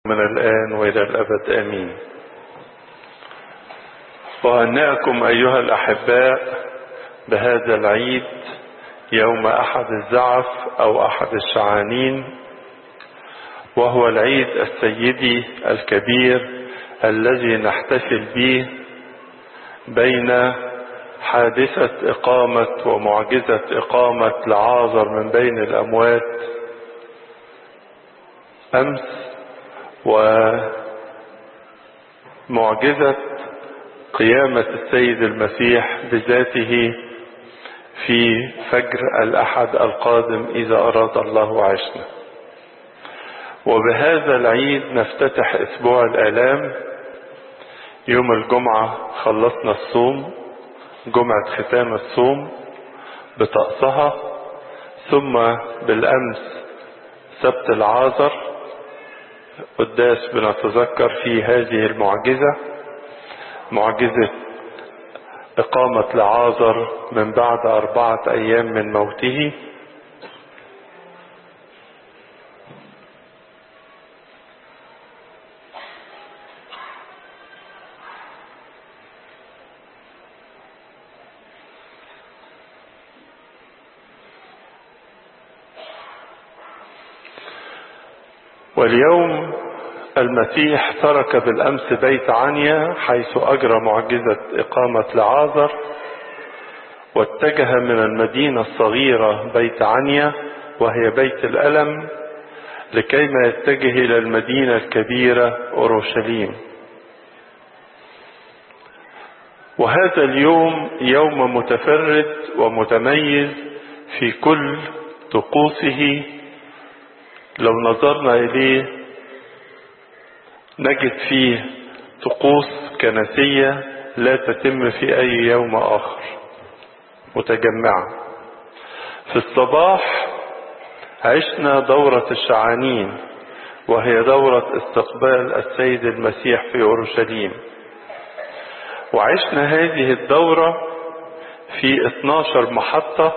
من الآن وإلى الأبد آمين وهنأكم أيها الأحباء بهذا العيد يوم أحد الزعف أو أحد الشعانين وهو العيد السيدي الكبير الذي نحتفل به بين حادثة إقامة ومعجزة إقامة لعازر من بين الأموات أمس ومعجزة قيامة السيد المسيح بذاته في فجر الأحد القادم إذا أراد الله عشنا وبهذا العيد نفتتح أسبوع الآلام يوم الجمعة خلصنا الصوم جمعة ختام الصوم بطقسها ثم بالأمس سبت العازر قداس بنتذكر في هذه المعجزة معجزة إقامة لعازر من بعد أربعة أيام من موته واليوم المسيح ترك بالأمس بيت عنيا حيث أجرى معجزة إقامة لعازر واتجه من المدينة الصغيرة بيت عنيا وهي بيت الألم لكيما يتجه إلى المدينة الكبيرة أورشليم وهذا اليوم يوم متفرد ومتميز في كل طقوسه لو نظرنا إليه نجد فيه طقوس كنسية لا تتم في أي يوم آخر متجمعة في الصباح عشنا دورة الشعانين وهي دورة استقبال السيد المسيح في أورشليم وعشنا هذه الدورة في 12 محطة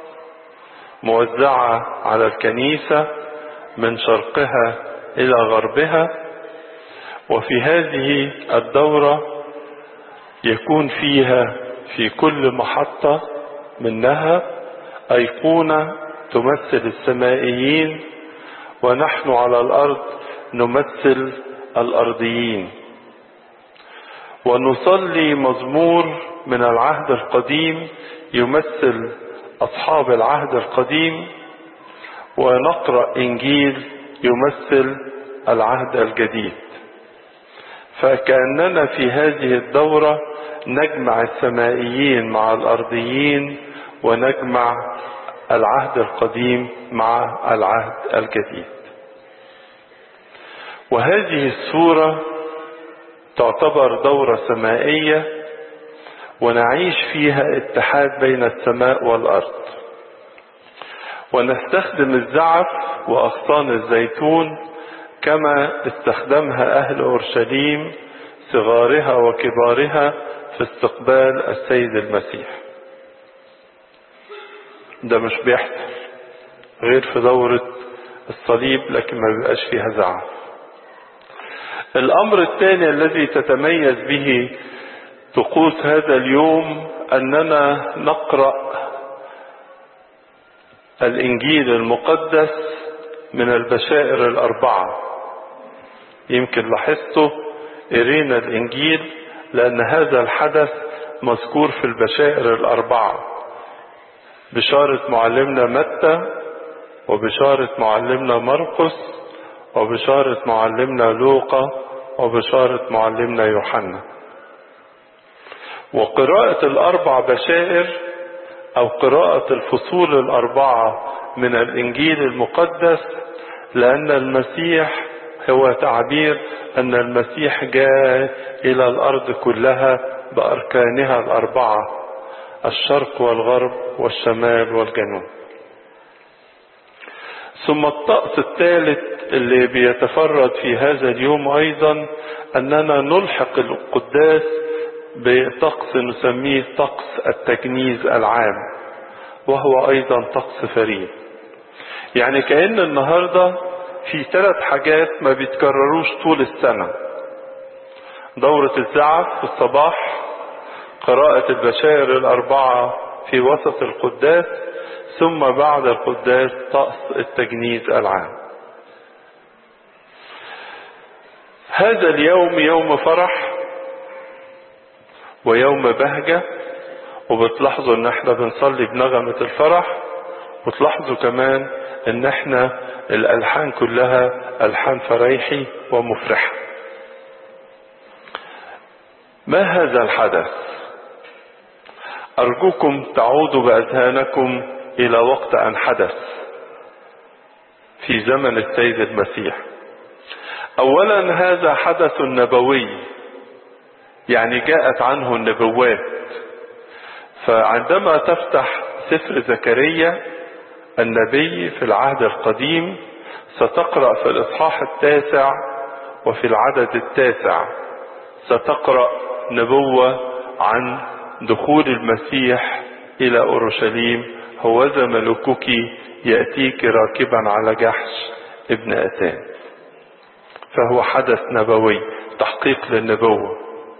موزعة على الكنيسة من شرقها إلى غربها وفي هذه الدورة يكون فيها في كل محطة منها أيقونة تمثل السمائيين ونحن على الأرض نمثل الأرضيين ونصلي مزمور من العهد القديم يمثل أصحاب العهد القديم ونقرأ إنجيل يمثل العهد الجديد فكأننا في هذه الدورة نجمع السمائيين مع الأرضيين ونجمع العهد القديم مع العهد الجديد وهذه الصورة تعتبر دورة سمائية ونعيش فيها اتحاد بين السماء والأرض ونستخدم الزعف وأغصان الزيتون كما استخدمها أهل أورشليم صغارها وكبارها في استقبال السيد المسيح ده مش بيحصل غير في دورة الصليب لكن ما بيبقاش فيها زعف الأمر الثاني الذي تتميز به طقوس هذا اليوم أننا نقرأ الإنجيل المقدس من البشائر الأربعة يمكن لاحظتوا قرينا الإنجيل لأن هذا الحدث مذكور في البشائر الأربعة بشارة معلمنا متى وبشارة معلمنا مرقس وبشارة معلمنا لوقا وبشارة معلمنا يوحنا وقراءة الأربع بشائر أو قراءة الفصول الأربعة من الإنجيل المقدس لأن المسيح هو تعبير أن المسيح جاء إلى الأرض كلها بأركانها الأربعة الشرق والغرب والشمال والجنوب ثم الطقس الثالث اللي بيتفرد في هذا اليوم أيضا أننا نلحق القداس بطقس نسميه طقس التجنيز العام وهو أيضا طقس فريد يعني كأن النهاردة في ثلاث حاجات ما بيتكرروش طول السنة دورة الزعف في الصباح قراءة البشائر الأربعة في وسط القداس ثم بعد القداس طقس التجنيز العام هذا اليوم يوم فرح ويوم بهجة وبتلاحظوا ان احنا بنصلي بنغمة الفرح وتلاحظوا كمان ان احنا الالحان كلها الحان فريحي ومفرحة ما هذا الحدث ارجوكم تعودوا باذهانكم الى وقت ان حدث في زمن السيد المسيح اولا هذا حدث نبوي يعني جاءت عنه النبوات فعندما تفتح سفر زكريا النبي في العهد القديم ستقرا في الاصحاح التاسع وفي العدد التاسع ستقرا نبوه عن دخول المسيح الى اورشليم هوذا ملكك ياتيك راكبا على جحش ابن اتان فهو حدث نبوي تحقيق للنبوه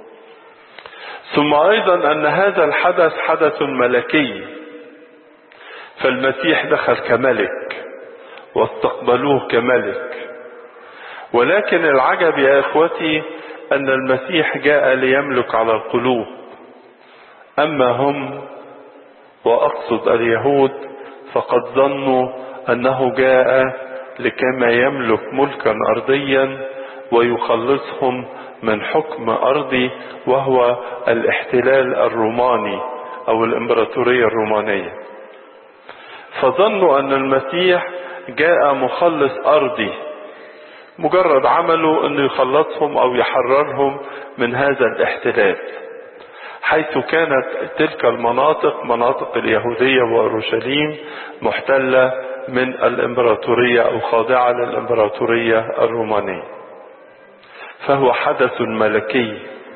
ثم ايضا ان هذا الحدث حدث ملكي فالمسيح دخل كملك واستقبلوه كملك ولكن العجب يا اخوتي ان المسيح جاء ليملك على القلوب اما هم واقصد اليهود فقد ظنوا انه جاء لكما يملك ملكا ارضيا ويخلصهم من حكم ارضي وهو الاحتلال الروماني او الامبراطوريه الرومانيه فظنوا ان المسيح جاء مخلص ارضي مجرد عمله انه يخلصهم او يحررهم من هذا الاحتلال حيث كانت تلك المناطق مناطق اليهودية وأورشليم محتلة من الإمبراطورية أو خاضعة للإمبراطورية الرومانية فهو حدث ملكي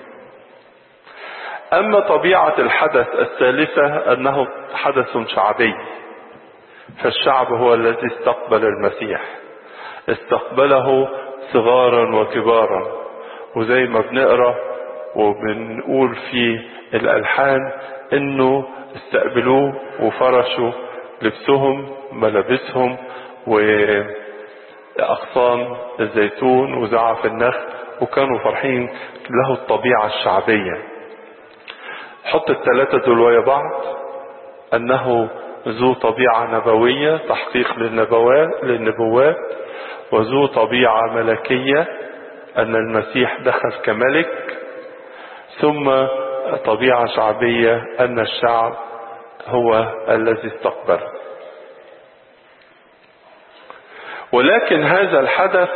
أما طبيعة الحدث الثالثة أنه حدث شعبي فالشعب هو الذي استقبل المسيح استقبله صغارا وكبارا وزي ما بنقرا وبنقول في الالحان انه استقبلوه وفرشوا لبسهم ملابسهم واغصان الزيتون وزعف النخل وكانوا فرحين له الطبيعه الشعبيه حط الثلاثه دول ويا بعض انه ذو طبيعه نبويه تحقيق للنبوات للنبوات وذو طبيعه ملكيه ان المسيح دخل كملك ثم طبيعة شعبية أن الشعب هو الذي استقبل ولكن هذا الحدث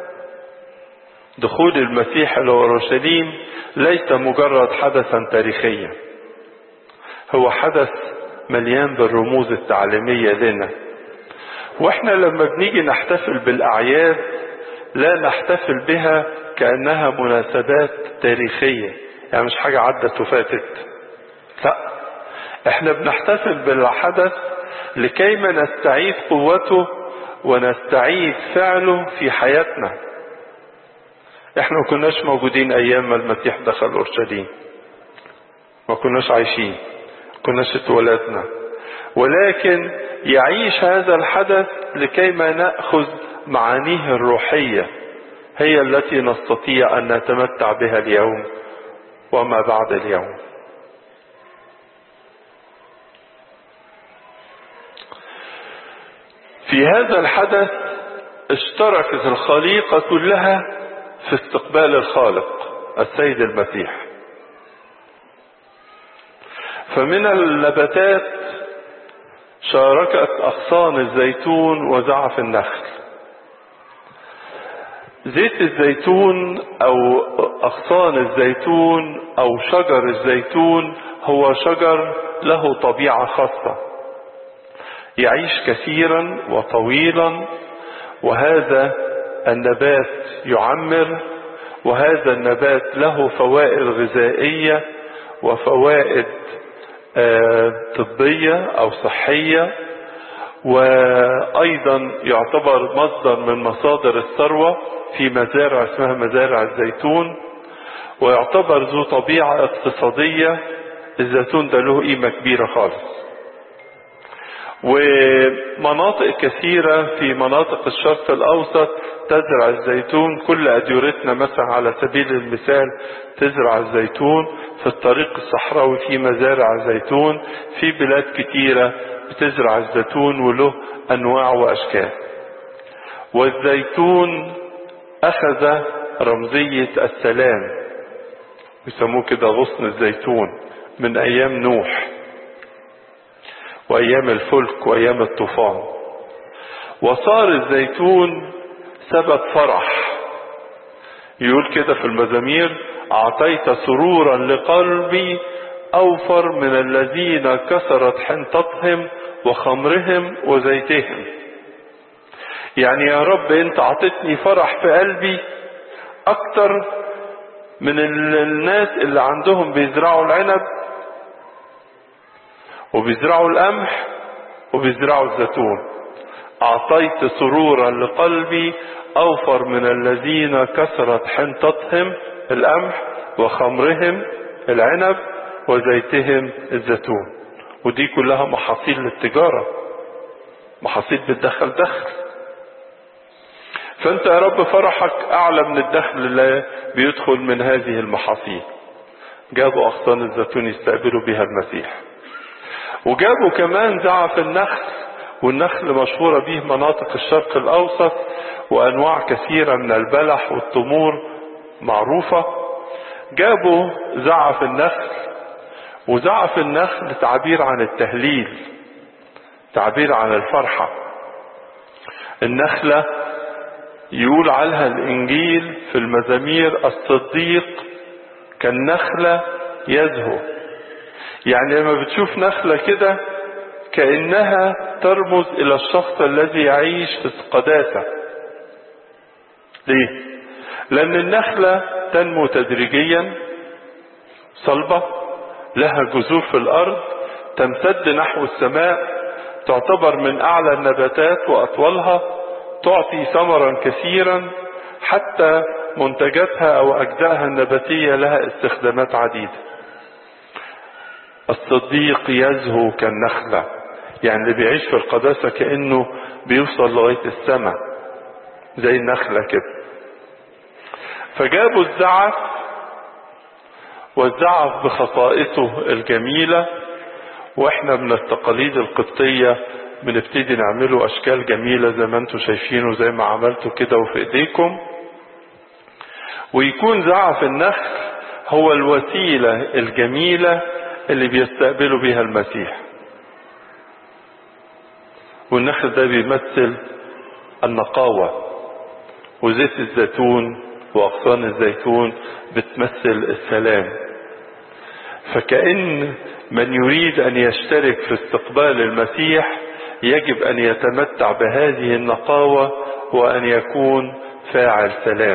دخول المسيح إلى أورشليم ليس مجرد حدثا تاريخيا هو حدث مليان بالرموز التعليمية لنا واحنا لما بنيجي نحتفل بالأعياد لا نحتفل بها كأنها مناسبات تاريخية يعني مش حاجة عدت وفاتت لا احنا بنحتفل بالحدث لكيما نستعيد قوته ونستعيد فعله في حياتنا احنا ما كناش موجودين ايام ما المسيح دخل اورشليم ما كناش عايشين ما كناش اتولدنا ولكن يعيش هذا الحدث لكيما ناخذ معانيه الروحيه هي التي نستطيع ان نتمتع بها اليوم وما بعد اليوم في هذا الحدث اشتركت الخليقة كلها في استقبال الخالق السيد المسيح فمن النباتات شاركت أغصان الزيتون وزعف النخل زيت الزيتون او اغصان الزيتون او شجر الزيتون هو شجر له طبيعه خاصه يعيش كثيرا وطويلا وهذا النبات يعمر وهذا النبات له فوائد غذائيه وفوائد طبيه او صحيه وأيضا يعتبر مصدر من مصادر الثروة في مزارع اسمها مزارع الزيتون ويعتبر ذو طبيعة اقتصادية الزيتون ده له قيمة كبيرة خالص ومناطق كثيرة في مناطق الشرق الأوسط تزرع الزيتون كل أديرتنا مثلا على سبيل المثال تزرع الزيتون في الطريق الصحراوي في مزارع زيتون في بلاد كتيرة بتزرع الزيتون وله أنواع وأشكال والزيتون أخذ رمزية السلام يسموه كده غصن الزيتون من أيام نوح وأيام الفلك وأيام الطوفان وصار الزيتون سبب فرح يقول كده في المزامير أعطيت سرورا لقلبي أوفر من الذين كسرت حنطتهم وخمرهم وزيتهم يعني يا رب انت اعطيتني فرح في قلبي اكتر من الناس اللي عندهم بيزرعوا العنب وبيزرعوا القمح وبيزرعوا الزيتون اعطيت سرورا لقلبي اوفر من الذين كسرت حنطتهم القمح وخمرهم العنب وزيتهم الزيتون ودي كلها محاصيل للتجارة محاصيل بتدخل دخل فانت يا رب فرحك اعلى من الدخل اللي بيدخل من هذه المحاصيل جابوا اغصان الزيتون يستقبلوا بها المسيح وجابوا كمان زعف النخل والنخل مشهورة به مناطق الشرق الاوسط وانواع كثيرة من البلح والتمور معروفة جابوا زعف النخل وزعف النخل تعبير عن التهليل تعبير عن الفرحة النخلة يقول عنها الإنجيل في المزامير الصديق كالنخلة يزهو يعني لما بتشوف نخلة كده كأنها ترمز إلى الشخص الذي يعيش في القداسة ليه؟ لأن النخلة تنمو تدريجيا صلبة لها جذور في الأرض تمتد نحو السماء تعتبر من أعلى النباتات وأطولها تعطي ثمرا كثيرا حتى منتجاتها أو أجزائها النباتية لها استخدامات عديدة الصديق يزهو كالنخلة يعني اللي بيعيش في القداسة كأنه بيوصل لغاية السماء زي النخلة كده فجابوا الزعف والزعف بخصائصه الجميلة واحنا من التقاليد القبطية بنبتدي نعمله اشكال جميلة زي ما انتم شايفينه زي ما عملتوا كده وفي ايديكم ويكون زعف النخل هو الوسيلة الجميلة اللي بيستقبلوا بها المسيح والنخل ده بيمثل النقاوة وزيت الزيتون وأغصان الزيتون بتمثل السلام فكأن من يريد أن يشترك في استقبال المسيح يجب أن يتمتع بهذه النقاوة وأن يكون فاعل سلام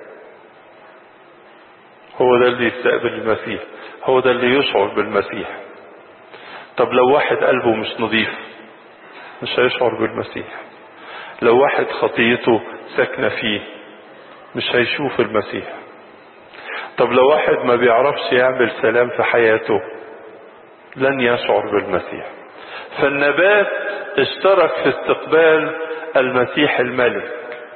هو ده اللي يستقبل المسيح هو ده اللي يشعر بالمسيح طب لو واحد قلبه مش نظيف مش هيشعر بالمسيح لو واحد خطيته ساكنة فيه مش هيشوف المسيح طب لو واحد ما بيعرفش يعمل سلام في حياته لن يشعر بالمسيح فالنبات اشترك في استقبال المسيح الملك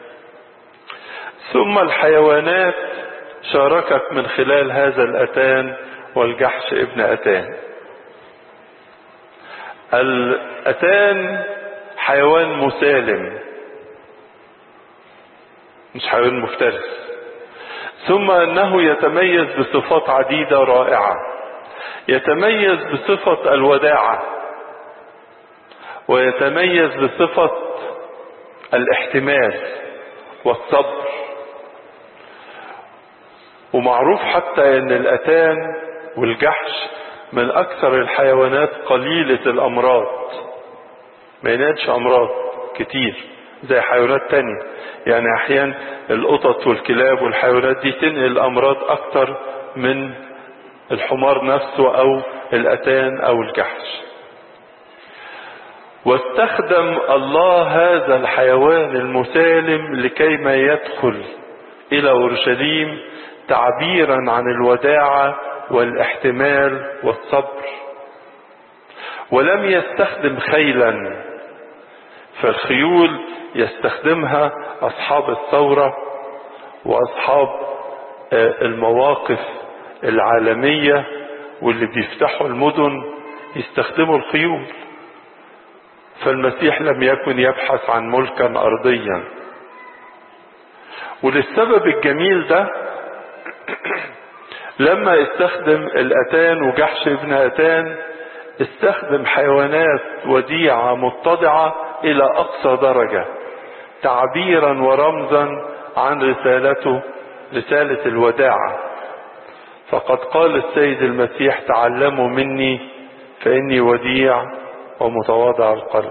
ثم الحيوانات شاركت من خلال هذا الأتان والجحش ابن أتان الأتان حيوان مسالم مش حيوان مفترس ثم أنه يتميز بصفات عديدة رائعة يتميز بصفة الوداعة ويتميز بصفة الاحتمال والصبر ومعروف حتى ان الاتان والجحش من اكثر الحيوانات قليلة الامراض ما ينادش امراض كتير زي حيوانات تانية يعني احيانا القطط والكلاب والحيوانات دي تنقل الامراض اكتر من الحمار نفسه او الاتان او الجحش واستخدم الله هذا الحيوان المسالم لكي ما يدخل الى اورشليم تعبيرا عن الوداعة والاحتمال والصبر ولم يستخدم خيلا فالخيول يستخدمها اصحاب الثورة واصحاب المواقف العالمية واللي بيفتحوا المدن يستخدموا الخيول فالمسيح لم يكن يبحث عن ملكا ارضيا وللسبب الجميل ده لما استخدم الاتان وجحش ابن اتان استخدم حيوانات وديعة متضعة الى اقصى درجة تعبيرا ورمزا عن رسالته رسالة الوداعة فقد قال السيد المسيح تعلموا مني فاني وديع ومتواضع القلب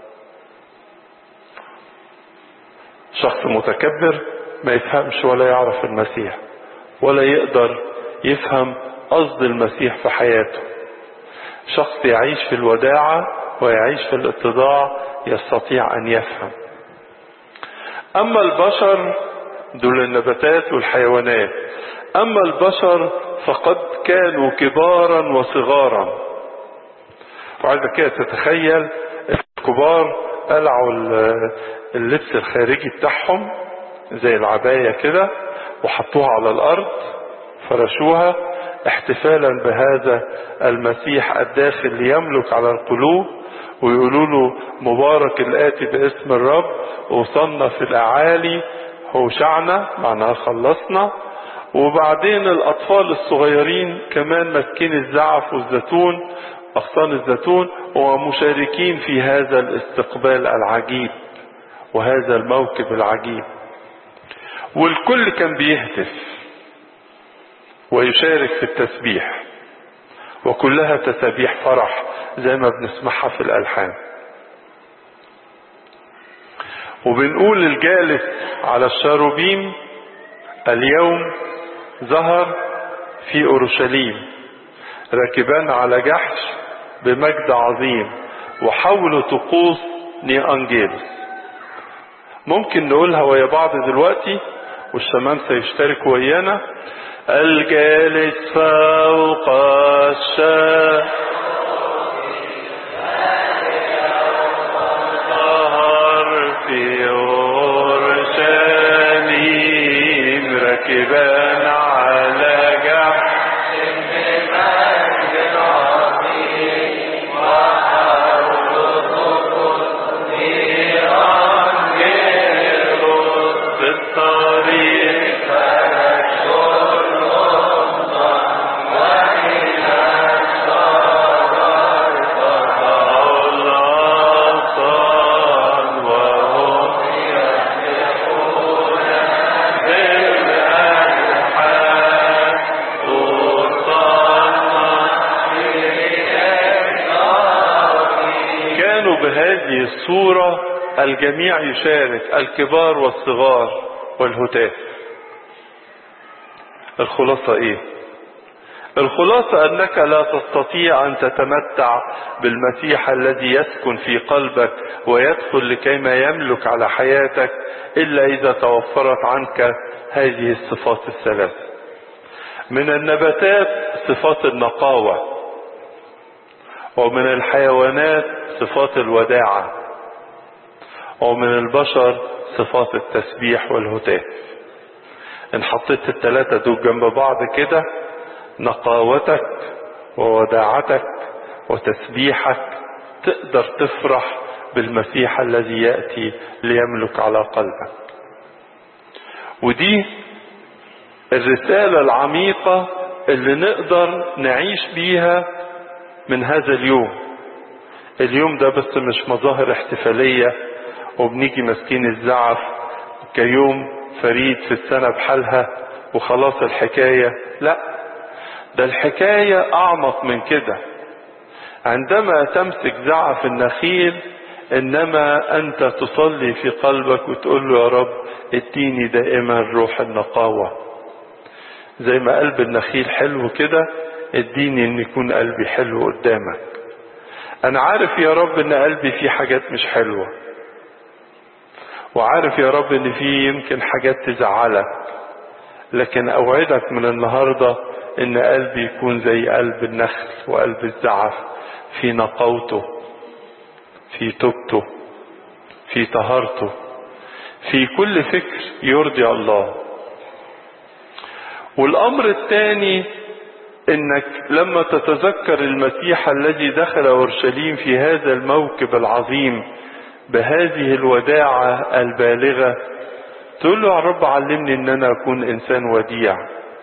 شخص متكبر ما يفهمش ولا يعرف المسيح ولا يقدر يفهم قصد المسيح في حياته شخص يعيش في الوداعة ويعيش في الاتضاع يستطيع ان يفهم اما البشر دول النباتات والحيوانات اما البشر فقد كانوا كبارا وصغارا وعايزك كده تتخيل الكبار قلعوا اللبس الخارجي بتاعهم زي العباية كده وحطوها على الارض فرشوها احتفالا بهذا المسيح الداخل ليملك على القلوب ويقولوا له مبارك الآتي باسم الرب وصلنا في الأعالي هوشعنا معناها خلصنا وبعدين الأطفال الصغيرين كمان ماسكين الزعف والزيتون أغصان الزيتون ومشاركين في هذا الاستقبال العجيب وهذا الموكب العجيب والكل كان بيهتف ويشارك في التسبيح وكلها تسابيح فرح زي ما بنسمعها في الألحان وبنقول الجالس على الشاروبيم اليوم ظهر في أورشليم راكبان على جحش بمجد عظيم وحول طقوس نيانجيلس ممكن نقولها ويا بعض دلوقتي والشمامسة يشتركوا ويانا الجالس فوق الشام ظهر في أورشليم راكبان على جحش في الطريق الأغصان وهم بالألحان كانوا بهذه الصورة الجميع يشارك الكبار والصغار والهتاف الخلاصة ايه الخلاصة انك لا تستطيع ان تتمتع بالمسيح الذي يسكن في قلبك ويدخل لكيما يملك على حياتك الا اذا توفرت عنك هذه الصفات الثلاث من النباتات صفات النقاوة ومن الحيوانات صفات الوداعة ومن البشر صفات التسبيح والهتاف ان حطيت التلاتة دول جنب بعض كده نقاوتك ووداعتك وتسبيحك تقدر تفرح بالمسيح الذي يأتي ليملك على قلبك ودي الرسالة العميقة اللي نقدر نعيش بيها من هذا اليوم اليوم ده بس مش مظاهر احتفالية وبنيجي ماسكين الزعف كيوم فريد في السنة بحالها وخلاص الحكاية لا ده الحكاية أعمق من كده عندما تمسك زعف النخيل إنما أنت تصلي في قلبك وتقول له يا رب اديني دائما روح النقاوة زي ما قلب النخيل حلو كده اديني ان يكون قلبي حلو قدامك انا عارف يا رب ان قلبي فيه حاجات مش حلوة وعارف يا رب ان فيه يمكن حاجات تزعلك لكن اوعدك من النهاردة ان قلبي يكون زي قلب النخل وقلب الزعف في نقاوته في توبته في طهارته في كل فكر يرضي الله والامر الثاني انك لما تتذكر المسيح الذي دخل اورشليم في هذا الموكب العظيم بهذه الوداعة البالغة تقول له يا رب علمني ان انا اكون انسان وديع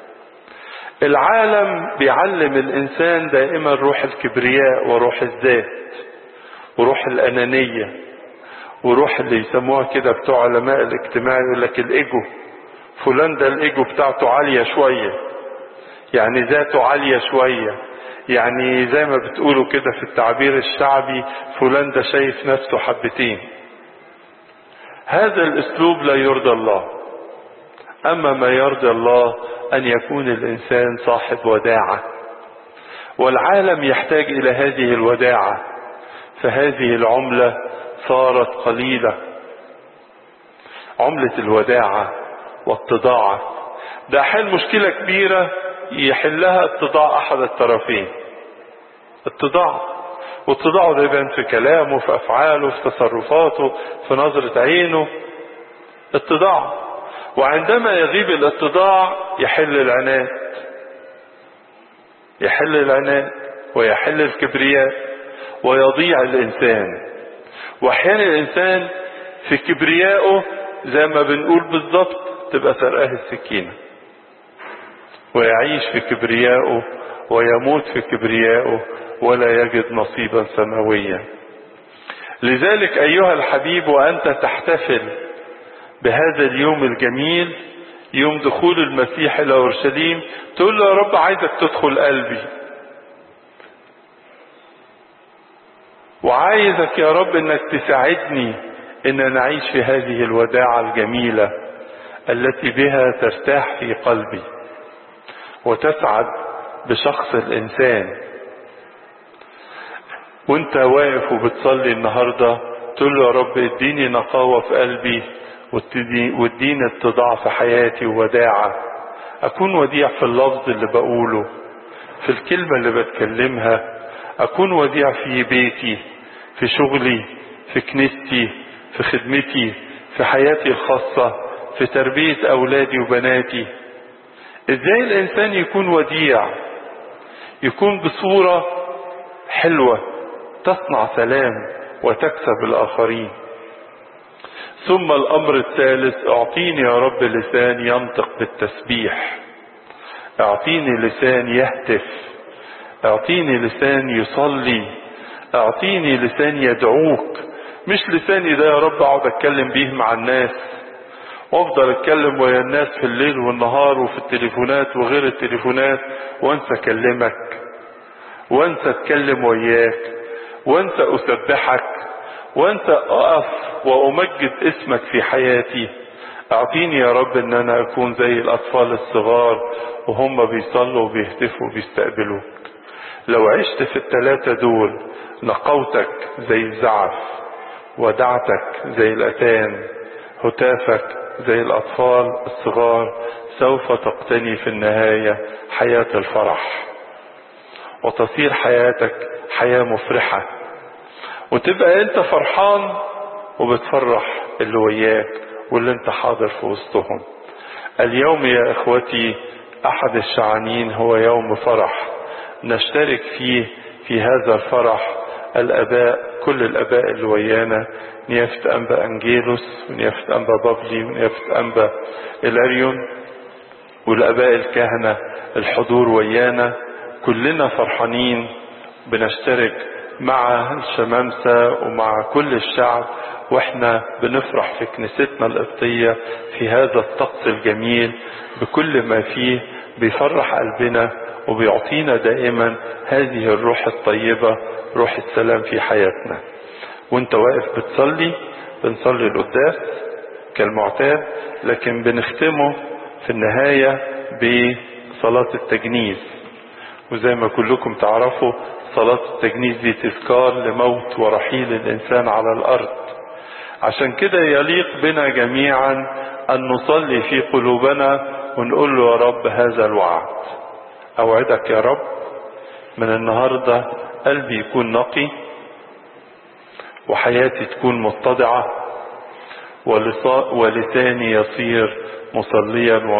العالم بيعلم الانسان دائما روح الكبرياء وروح الذات وروح الانانية وروح اللي يسموها كده بتوع علماء الاجتماع يقول لك الايجو فلان ده الايجو بتاعته عالية شوية يعني ذاته عالية شوية يعني زي ما بتقولوا كده في التعبير الشعبي فلان ده شايف نفسه حبتين هذا الاسلوب لا يرضى الله اما ما يرضي الله ان يكون الانسان صاحب وداعة والعالم يحتاج الى هذه الوداعة فهذه العملة صارت قليلة عملة الوداعة والتضاعف ده حل مشكلة كبيرة يحلها اتضاع احد الطرفين اتضاع واتضاعه ده يبان في كلامه في افعاله في تصرفاته في نظرة عينه اتضاع وعندما يغيب الاتضاع يحل العناد يحل العناد ويحل الكبرياء ويضيع الانسان واحيانا الانسان في كبريائه زي ما بنقول بالظبط تبقى سرقاه السكينه ويعيش في كبريائه ويموت في كبريائه ولا يجد نصيبا سماويا لذلك ايها الحبيب وانت تحتفل بهذا اليوم الجميل يوم دخول المسيح الى اورشليم تقول له يا رب عايزك تدخل قلبي وعايزك يا رب انك تساعدني ان نعيش في هذه الوداعة الجميلة التي بها ترتاح في قلبي وتسعد بشخص الانسان وانت واقف وبتصلي النهاردة تقول له يا رب اديني نقاوة في قلبي واديني اتضاع في حياتي ووداعة اكون وديع في اللفظ اللي بقوله في الكلمة اللي بتكلمها اكون وديع في بيتي في شغلي في كنيستي في خدمتي في حياتي الخاصة في تربية اولادي وبناتي ازاي الانسان يكون وديع يكون بصورة حلوة تصنع سلام وتكسب الاخرين ثم الامر الثالث اعطيني يا رب لسان ينطق بالتسبيح اعطيني لسان يهتف اعطيني لسان يصلي اعطيني لسان يدعوك مش لساني ده يا رب اقعد اتكلم بيه مع الناس وافضل اتكلم ويا الناس في الليل والنهار وفي التليفونات وغير التليفونات وانسى اكلمك وانسى اتكلم وياك وانسى اسبحك وانسى اقف وامجد اسمك في حياتي اعطيني يا رب ان انا اكون زي الاطفال الصغار وهم بيصلوا وبيهتفوا وبيستقبلوك لو عشت في الثلاثة دول نقوتك زي الزعف ودعتك زي الاتان هتافك زي الاطفال الصغار سوف تقتني في النهاية حياة الفرح وتصير حياتك حياة مفرحة وتبقى انت فرحان وبتفرح اللي وياك واللي انت حاضر في وسطهم اليوم يا اخوتي احد الشعانين هو يوم فرح نشترك فيه في هذا الفرح الاباء كل الاباء اللي ويانا نيافة انبا انجيلوس ونيافة انبا بابلي ونيافة انبا الاريون والاباء الكهنة الحضور ويانا كلنا فرحانين بنشترك مع الشمامسة ومع كل الشعب واحنا بنفرح في كنيستنا القبطية في هذا الطقس الجميل بكل ما فيه بيفرح قلبنا وبيعطينا دائما هذه الروح الطيبة روح السلام في حياتنا وانت واقف بتصلي بنصلي القداس كالمعتاد لكن بنختمه في النهاية بصلاة التجنيز وزي ما كلكم تعرفوا صلاة التجنيز دي تذكار لموت ورحيل الإنسان على الأرض عشان كده يليق بنا جميعا أن نصلي في قلوبنا ونقول له يا رب هذا الوعد أوعدك يا رب من النهاردة قلبي يكون نقي وحياتي تكون متضعة ولساني يصير مصليا